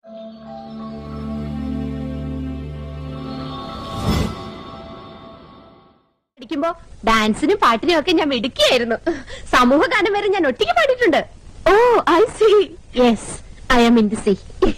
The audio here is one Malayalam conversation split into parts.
പഠിക്കുമ്പോ ഡാൻസിനും പാട്ടിനും ഒക്കെ ഞാൻ മിടുക്കിയായിരുന്നു സമൂഹ ഗാനം വരെ ഞാൻ ഒറ്റയ്ക്ക് പാടിയിട്ടുണ്ട് oh I see yes I am in the C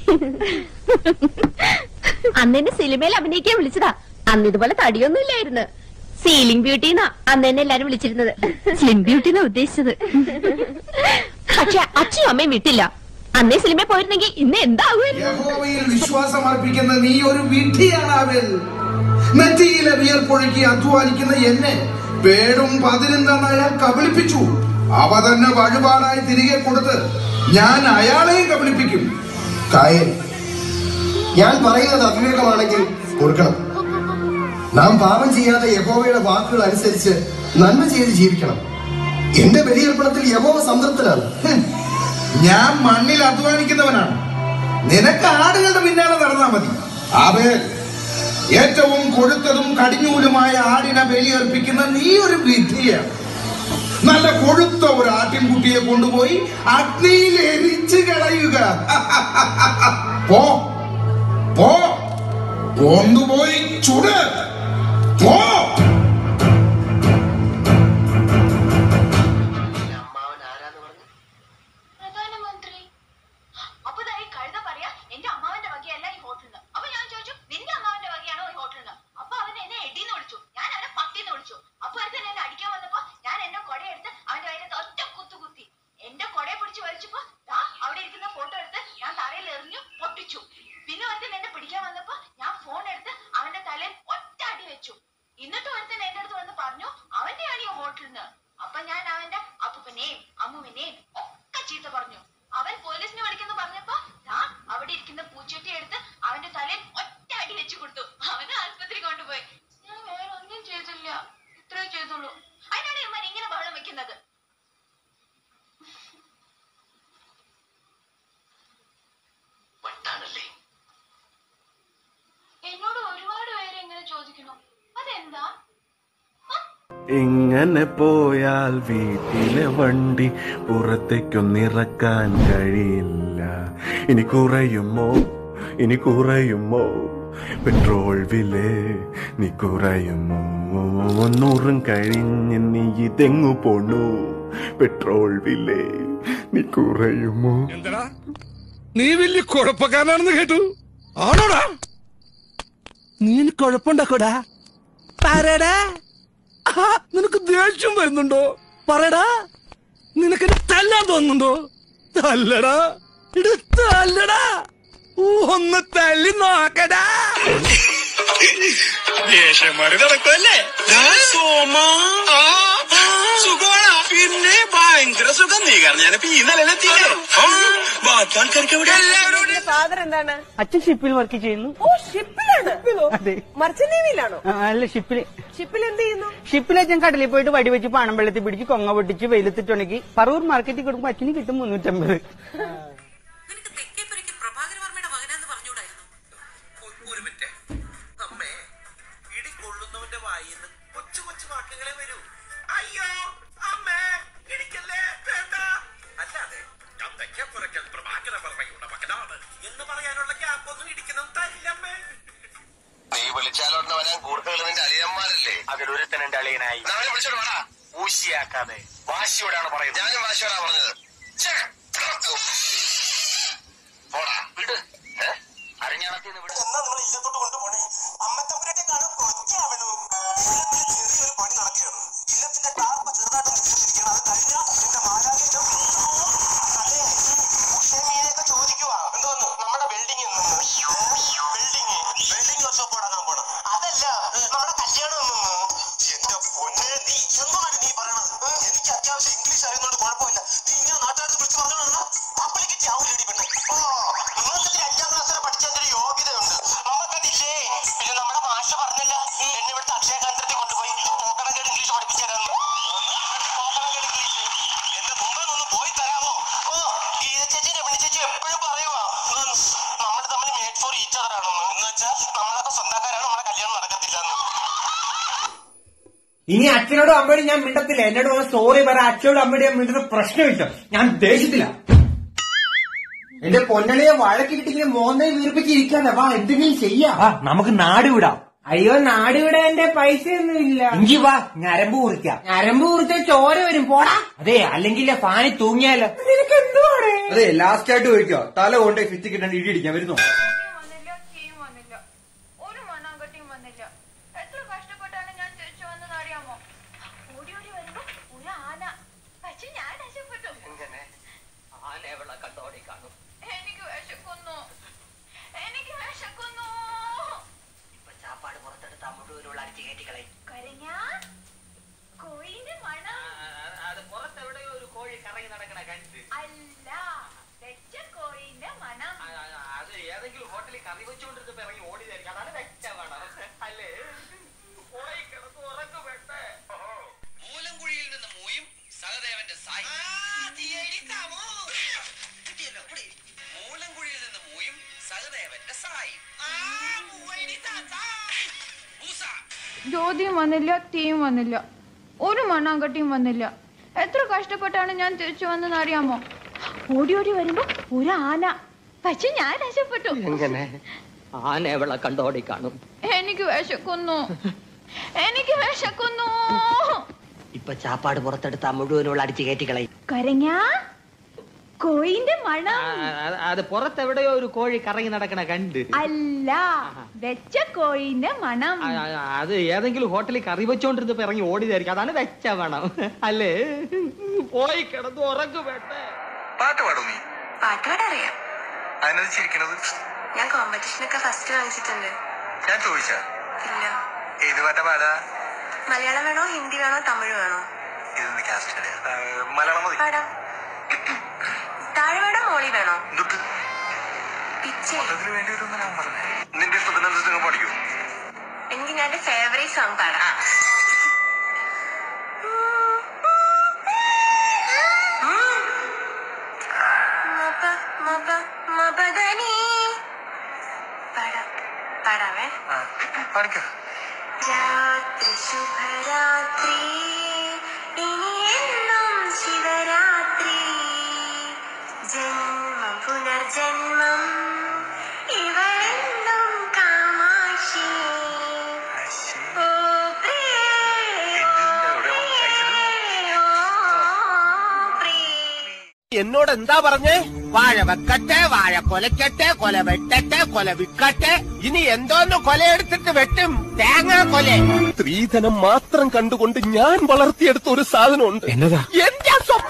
അന്ന് എന്നെ സിനിമയിൽ അഭിനയിക്കാൻ വിളിച്ചതാ അന്ന് ഇതുപോലെ തടിയൊന്നും ഇല്ലായിരുന്നു സീലിംഗ് ബ്യൂട്ടി എന്നാ അന്ന് എന്നെ എല്ലാരും വിളിച്ചിരുന്നത് സ്ലിം ബ്യൂട്ടി എന്നാ ഉദ്ദേശിച്ചത് പക്ഷെ അച്ഛനും അമ്മയും വിട്ടില്ല അന്നേ സിനിമയിൽ പോയിരുന്നെങ്കിൽ ഇന്ന് എന്താകുമായിരുന്നു യഹോവയിൽ വിശ്വാസം അർപ്പിക്കുന്ന നീ ഒരു വിഡ്ഢിയാണ് അവൻ നെറ്റിയിലെ വിയർപ്പൊഴുക്കി അധ്വാനിക്കുന്ന എന്നെ പേടും പതിനെന്താന്ന് അയാൾ കബളിപ്പിച്ചു അവ തന്നെ വഴിപാടായി തിരികെ കൊടുത്ത് ഞാൻ അയാളെയും കബളിപ്പിക്കും കായൽ ഞാൻ പറയുന്നത് അവിവേകമാണെങ്കിൽ കൊടുക്കണം നാം പാപം ചെയ്യാതെ യഹോവയുടെ വാക്കുകൾ അനുസരിച്ച് നന്മ ചെയ്ത് ജീവിക്കണം എന്റെ ബലിയർപ്പണത്തിൽ യഹോവ സംതൃപ്തനാണ് ഹും, ഞാൻ മണ്ണിൽ അധ്വാനിക്കുന്നവനാണ് നിനക്ക് ആടുകളുടെ പിന്നാലെ നടന്നാ മതി ആബേൽ ഏറ്റവും കൊഴുത്തതും കടിഞ്ഞൂലുമായ ആടിനെ ബലിയർപ്പിക്കുന്ന നീ ഒരു വിധിയാണ് നല്ല കൊഴുത്ത ഒരു ആട്ടിൻകുട്ടിയെ കൊണ്ടുപോയി അഗ്നിയിൽ എരിച്ചു കളയുക പോ പോ കൊണ്ടുപോയി ചുട് പോ പ്രധാനമന്ത്രി അപ്പൊ ദാ ഈ കഴുത പറയാ എന്റെ അമ്മാവന്റെ വകയല്ല ഈ ഹോട്ടലിന് അപ്പൊ ഞാൻ ചോദിച്ചു നിന്റെ അമ്മാവന്റെ വകയാണോ ഈ ഹോട്ടലിന് അപ്പൊ അവൻ എന്നെ എടീന്ന് വിളിച്ചു ഞാൻ അവനെ പട്ടിന്ന് വിളിച്ചു അപ്പൊ ഒരുത്തൻ എന്നെ അടിക്കാൻ വന്നപ്പോ ഞാൻ എന്റെ കൊടയെടുത്ത് അവന്റെ വയറത്ത് ഒറ്റ കുത്തു കുത്തി എന്റെ കൊടയെ പിടിച്ച് വലിച്ചപ്പോ ദാ അവിടെ ഇരിക്കുന്ന ഫോട്ടോ എടുത്ത് ഞാൻ തറയിൽ എറിഞ്ഞു പൊട്ടിച്ചു പിന്നെ ഒരുത്തൻ എന്നെ പിടിക്കാൻ വന്നപ്പോ ഞാൻ ഫോൺ എടുത്ത് അവന്റെ തലയിൽ ഒറ്റ അടി വെച്ചു എന്നിട്ട് ഒരുത്തൻ എന്റെ അടുത്ത് വന്ന് പറഞ്ഞു അവന്റെയാണ് ഈ ഹോട്ടലിന് അപ്പൊ ഞാൻ അവന്റെ അപ്പൂപ്പനെയും അമ്മുവിനെയും ഒക്കെ ചീത്ത പറഞ്ഞു അവൻ പോലീസിനെ വിളിക്കുന്നു പറഞ്ഞപ്പോ ദാ അവിടെ ഇരിക്കുന്ന പൂച്ചട്ടി എടുത്ത് അവന്റെ തലയിൽ ഒറ്റ അടി വെച്ചു കൊടുത്തു അവനെ ആസ്പത്രി കൊണ്ടുപോയി ഞാൻ വേറെ ഒന്നും ചെയ്തില്ല ഇത്രേ ചെയ്തുള്ളൂ അതിനാണ് ഇവന്മാർ ഇങ്ങനെ ബഹളം വെക്കുന്നത് എന്നോട് ഒരുപാട് പേര് ഇങ്ങനെ ചോദിക്കുന്നു അതെന്താ ഇങ്ങനെ പോയാൽ വീട്ടിലെ വണ്ടി പുറത്തേക്കൊന്നിറക്കാൻ കഴിയില്ല ഇനി കുറയുമോ ഇനി കുറയുമോ പെട്രോൾ വില നീ കുറയുമോ നൂറും കഴിഞ്ഞ് നീ ഇതെങ്ങു പോണു പെട്രോൾ വില നീ കുറയുമോ എന്തടാ നീ വലിയ കുഴപ്പക്കാരനാണെന്ന് കേട്ടു ആണോടാ നീ കുഴപ്പമുണ്ടാക്കോടാ പറയടാ ആ, നിനക്ക് ദേഷ്യം വരുന്നുണ്ടോ പറയടാ നിനക്ക് എന്നെ തല്ലാൻ തോന്നുന്നുണ്ടോ തല്ലടാ ഇട് തല്ലടാ ഊ, ഒന്ന് തല്ലി നോക്കടാ ദേഷ്യന്മാര് നടക്കുമല്ലേ സുഖമാണ് പിന്നെ ഭയങ്കര സുഖം നീ കാരണം ഞാനിപ്പോ ഈ നിലയിലെത്തിയില്ലേ ആ, ബാക്കി ആൾക്കാർക്ക് എവിടെ എല്ലാവരും ഫാദർ എന്താണ് അച്ഛൻ ഷിപ്പിൽ വർക്ക് ചെയ്യുന്നു ഓ ഷിപ്പിലാണ് അതെ മർച്ചന്റ് നേവിയിലാണോ ആ, അല്ല ഷിപ്പിൽ ഷിപ്പിൽ എന്ത് ചെയ്യുന്നു ഷിപ്പിൽ അച്ഛൻ കടലിൽ പോയിട്ട് വടി വെച്ച് പാണം വെള്ളത്തിൽ പിടിച്ച് കൊങ്ങ പൊട്ടിച്ച് വെയിലത്തിട്ടുണക്കി പറവൂർ മാർക്കറ്റിൽ കൊടുക്കുമ്പോൾ അച്ഛന് കിട്ടും മുന്നൂറ്റമ്പത് നിനക്ക് തെക്കേപ്പുരയ്ക്ക് പ്രഭാകര വർമ്മയുടെ മകനാന്ന് പറഞ്ഞൂടായിരുന്നു ഒരു മിനിറ്റ് അമ്മേ ഇടി കൊള്ളുന്നവന്റെ വായിന്ന് കൊച്ചു കൊച്ചു വാക്കുകളെ വരൂ അയ്യോ അമ്മേ ഇടിക്കല്ലേ വേണ്ട അല്ലാതെ ഞാൻ തെക്കേപ്പുരയ്ക്കൽ പ്രഭാകര വർമ്മയുടെ മകനാണ് എന്ന് പറയാനുള്ള ഗ്യാപ്പൊന്നും ഇടിക്കണം തരില്ലമ്മേ നീ വിളിച്ചാലോട്ട് വരാൻ കൂടുതൽ നിന്റെ അളിയന്മാരല്ലേ അതിലൊരുത്തൻ എന്റെ അളിയനായി നാളെ വിളിച്ചോട്ട് വേടാ ഊശിയാക്കാതെ വാശിയോടാണ് പറയുന്നത് ഞാനും വാശിയോടാ പറഞ്ഞത് ഛേ, പോടാ വിട് ഏ? അരഞ്ഞാണത്തിൽ നിന്ന് ഇവിടെ എന്നാ നിങ്ങൾ ഇല്ലത്തോട്ട് കൊണ്ടുപോണേ അമ്മത്തമ്പുരത്തെ കാണും കൊച്ചാവണു ചെറിയൊരു പണി നടക്കുകയാണ് ഇല്ലത്തിന്റെ ടാർപ്പ് ചെറുതായിട്ട് നിൽക്കുന്നിരിക്കണം അത് കഴിഞ്ഞാൽ നിന്റെ മാലാലിന്റെ അതെ ഉഷേമീനെയൊക്കെ ചോദിക്കുവാ എന്തോന്ന് നമ്മുടെ ബിൽഡിംഗ് ബിൽഡിംഗ് ബിൽഡിംഗ് വർക്ക്ഷോപ്പ് തുടങ്ങാൻ പോണം അതല്ല നമ്മുടെ കല്യാണം എന്റെ പൊന്നെ നീ എന്താണ് നീ പറയണത് എനിക്ക് അത്യാവശ്യം ഇംഗ്ലീഷ് അറിയുന്നോണ്ട് കുഴപ്പമില്ല നീ ഇങ്ങനെ നാട്ടുകാർക്ക് വിളിച്ചു പറഞ്ഞാൽ അപ്പളിക്ക് ആവൂലടി പെണ്ണെ ഓ നിങ്ങൾക്ക് അഞ്ചാം ക്ലാസ് വരെ പഠിച്ചതിന്റെ ഒരു യോഗ്യതയുണ്ട് നമുക്കതില്ലേ പിന്നെ നമ്മുടെ മാഷ് പറഞ്ഞില്ല എന്നെ ഇവിടുത്തെ അക്ഷയ കേന്ദ്രത്തിൽ കൊണ്ടുപോയി പോക്കണക്കേട് ഇംഗ്ലീഷ് പഠിപ്പിച്ചു തരാമെന്ന് പോക്കണക്കേട് ഇംഗ്ലീഷ് എന്റെ മുമ്പേ ഒന്ന് പോയി തരാമോ ഓ ഗീത ചേച്ചി രമണി ചേച്ചി എപ്പോഴും പറയുവാ ഉം, നമ്മൾ തമ്മിൽ മേഡ് ഫോർ ഈച്ച് അതർ ആണെന്ന് എന്ന് വെച്ചാൽ നമ്മളൊക്കെ സ്വന്തക്കാരാണ് നമ്മുടെ കല്യാണം നടക്കത്തില്ല എന്ന് ഇനി അച്ഛനോടും അമ്മയോടും ഞാൻ മിണ്ടത്തില്ല എന്നോട് സോറി പറ അച്ഛനോടും അമ്മയോടും ഞാൻ മിണ്ടുന്ന പ്രശ്നമില്ല ഞാൻ ദേഷ്യത്തില്ല എന്റെ പൊന്നളിയെ വഴക്കിട്ടിങ്ങനെ മോന്നെ വീർപ്പിച്ചിരിക്കാതെ വാ എന്തെങ്കിലും ചെയ്യാം നമുക്ക് നാട് വിടാം അയ്യോ നാട് വിടാൻ എന്റെ പൈസ ഒന്നും ഇല്ല എങ്കി വാ ഞരമ്പ് കുറിക്കാം ഞരമ്പ് കുറിച്ച ചോര വരും പോടാ അതെ അല്ലെങ്കിൽ ഫാനി തൂങ്ങിയാലോ നിനക്ക് എന്തുവാണ് അതെ ലാസ്റ്റ് ആയിട്ട് ചോദിക്കോ തല കൊണ്ടേ ഫിറ്റ് കിട്ടാണ്ട് ഇടി ഇടിക്കാൻ വരുന്നു വന്നില്ല കീയും വന്നില്ല ഒരു മണ്ണാങ്കട്ടിയും വന്നില്ല എത്ര കഷ്ടപ്പെട്ടാണ് ഞാൻ തിരിച്ചു വന്നത് അറിയാമോ ഓടി ഓടി വരുമ്പോ ഒരു ആന പക്ഷെ ഞാൻ രക്ഷപ്പെട്ടു എനിക്ക് വിശക്കുന്നു എനിക്ക് വിശക്കുന്നു കരഞ്ഞാ കോയിന്റെ മണം അത് പുറത്തെവിടെയോ ഒരു കോഴി കറങ്ങി നടക്കണ കണ്ട് അല്ല വെച്ച കോയിന്റെ മണം ആ, ആ, അത് ഏതെങ്കിലും ഹോട്ടലിൽ കറി വെച്ചുകൊണ്ടിരുന്നപ്പോ ഇറങ്ങി ഓടിയതായിരിക്കും അതാണ് വ്യക്തമാണ് അല്ലേ പോയി കിടന്ന് ഉറങ്ങുപെട്ടെ മൂലംകുഴിയിൽ നിന്ന് മൂയും സഹദേവന്റെ സായി മൂലംകുഴിയിൽ നിന്ന് മൂയും സഹദേവന്റെ സായി ജ്യോതിയും വന്നില്ല തീയും വന്നില്ല ഒരു മണ്ണാങ്കട്ടിയും വന്നില്ല എത്ര കഷ്ടപ്പെട്ടാണ് ഞാൻ തിരിച്ചു വന്നതെന്ന് അറിയാമോ ഓടി ഓടി വരുമ്പോ ഒരു ആന പക്ഷെ ഞാൻ രക്ഷപ്പെട്ടു എങ്ങനെ ആന എവളെ കണ്ടോടി കാണും എനിക്ക് വിശക്കുന്നു എനിക്ക് വിശക്കുന്നു ഇപ്പൊ ചാപ്പാട് പുറത്തെടുത്താ മുഴുവനുള്ള അടിച്ചു കയറ്റിക്കളയും കരഞ്ഞാ കോയിന്റെ മണം അത് പുറത്തെവിടെയോ ഒരു കോഴി കറങ്ങി നടക്കണ കണ്ട് അല്ല വെച്ച കോയിന്റെ മണം ആ, ആ, അത് ഏതെങ്കിലും ഹോട്ടലിൽ കറി വെച്ചോണ്ടിരുന്നപ്പോ ഇറങ്ങി ഓടിയതായിരിക്കും അതാണ് വെച്ച വേണം അല്ലേ പോയി കിടന്ന് ഉറങ്ങുപെട്ടെ പാട്ട് പാടും നീ പാട്ട് പാടാൻ അറിയാം അതിനത് ചിരിക്കണത് ഞാൻ കോമ്പറ്റീഷനൊക്കെ ഫസ്റ്റ് വാങ്ങിച്ചിട്ടുണ്ട് ഞാൻ ചോദിച്ചാ ഇല്ല ഏത് പാട്ടാ പാടാ മലയാളം വേണോ ഹിന്ദി വേണോ തമിഴ് വേണോ ഇതെന്ത് കാസ്റ്റ് മലയാളം മതി പാടാം താഴെ വേണോ മോളി വേണോ എന്തുട്ട് പിച്ചേ മൊത്തത്തിന് വേണ്ടി ഒരു ഞാൻ പറഞ്ഞേ നിന്റെ ഇഷ്ടത്തിനനുസരിച്ച് നിങ്ങൾ പഠിക്കൂ എനിക്ക് ഞാൻ എന്റെ ഫേവറേറ്റ് സോങ് പാടാം മപ, മപ, മപദനി. പാടാം. പാടാവേ പഠിക്കോ രാത്രി ശുഭരാത്രി ഇനി എന്നും ശിവരാത്രി ജന്മം പുനർജന്മം ഇവളെന്നും കാമാക്ഷി ഓ പ്രിയേ, ഓ പ്രിയേ. എന്നോട് എന്താ പറഞ്ഞേ വാഴ വെക്കട്ടെ വാഴ കൊലക്കട്ടെ കൊല വെട്ടട്ടെ കൊല വിക്കട്ടെ ഇനി എന്തോന്ന് കൊലയെടുത്തിട്ട് വെട്ടും തേങ്ങാ കൊല സ്ത്രീധനം മാത്രം കണ്ടുകൊണ്ട് ഞാൻ വളർത്തിയെടുത്ത ഒരു സാധനമുണ്ട് എന്നതാ എന്റെ സ്വപ്നം